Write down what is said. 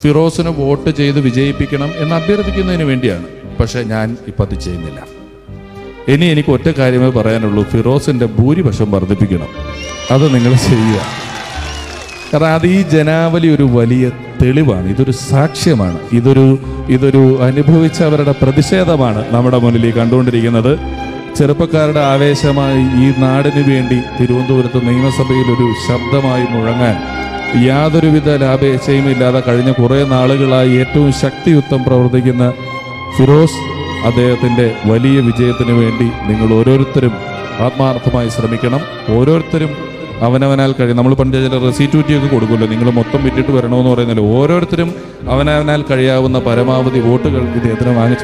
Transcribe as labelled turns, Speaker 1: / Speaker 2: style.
Speaker 1: ഫിറോസിന് vote ചെയ്ത് വിജയിപ്പിക്കണം എന്ന് അഭ്യർത്ഥിക്കുന്നതിന് വേണ്ടിയാണ് പക്ഷെ ഞാൻ ഇപ്പം അത് ചെയ്യുന്നില്ല ഇനി എനിക്ക് ഒറ്റ കാര്യമേ പറയാനുള്ളൂ ഫിറോസിന്റെ ഭൂരിപക്ഷം വർദ്ധിപ്പിക്കണം അത് നിങ്ങൾ ചെയ്യുക കാരണം അത് ഈ ജനാവലി ഒരു വലിയ തെളിവാണ് ഇതൊരു സാക്ഷ്യമാണ് ഇതൊരു ഇതൊരു അനുഭവിച്ചവരുടെ പ്രതിഷേധമാണ് നമ്മുടെ മുന്നിൽ ഈ കണ്ടുകൊണ്ടിരിക്കുന്നത് ചെറുപ്പക്കാരുടെ ആവേശമായി ഈ നാടിന് വേണ്ടി തിരുവനന്തപുരത്ത് നിയമസഭയിൽ ഒരു ശബ്ദമായി മുഴങ്ങാൻ യാതൊരുവിധ ലാഭേച്ഛയും ഇല്ലാതെ കഴിഞ്ഞ കുറേ നാളുകളായി ഏറ്റവും ശക്തിയുക്തം പ്രവർത്തിക്കുന്ന ഫിറോസ് അദ്ദേഹത്തിൻ്റെ വലിയ വിജയത്തിന് വേണ്ടി നിങ്ങൾ ഓരോരുത്തരും ആത്മാർത്ഥമായി ശ്രമിക്കണം ഓരോരുത്തരും അവനവനാൽ കഴിയും നമ്മൾ പണ്ട് ചില റെസീറ്റ് ഒക്കെ കൊടുക്കുമല്ലോ നിങ്ങൾ മൊത്തം വിറ്റിട്ട് വരണമെന്ന് പറയുന്നില്ല ഓരോരുത്തരും അവനവനാൽ കഴിയാവുന്ന പരമാവധി വോട്ടുകൾ ഇദ്ദേഹത്തിന് വാങ്ങിച്ചു